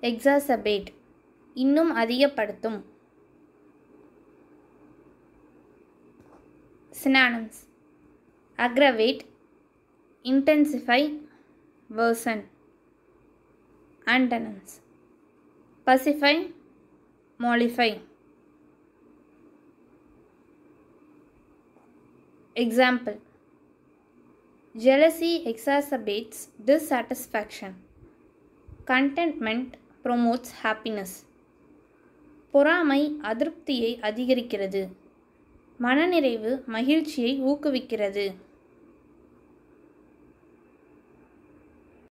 எக்ஸாசபேட் இன்னும் அதிகப்படுத்தும் synonyms aggravate intensify worsen antonyms pacify mollify example jealousy exacerbates dissatisfaction contentment promotes happiness பொறாமை அதிருப்தியை அதிகரிக்கிறது மனநிறைவு மகிழ்ச்சியை ஊக்குவிக்கிறது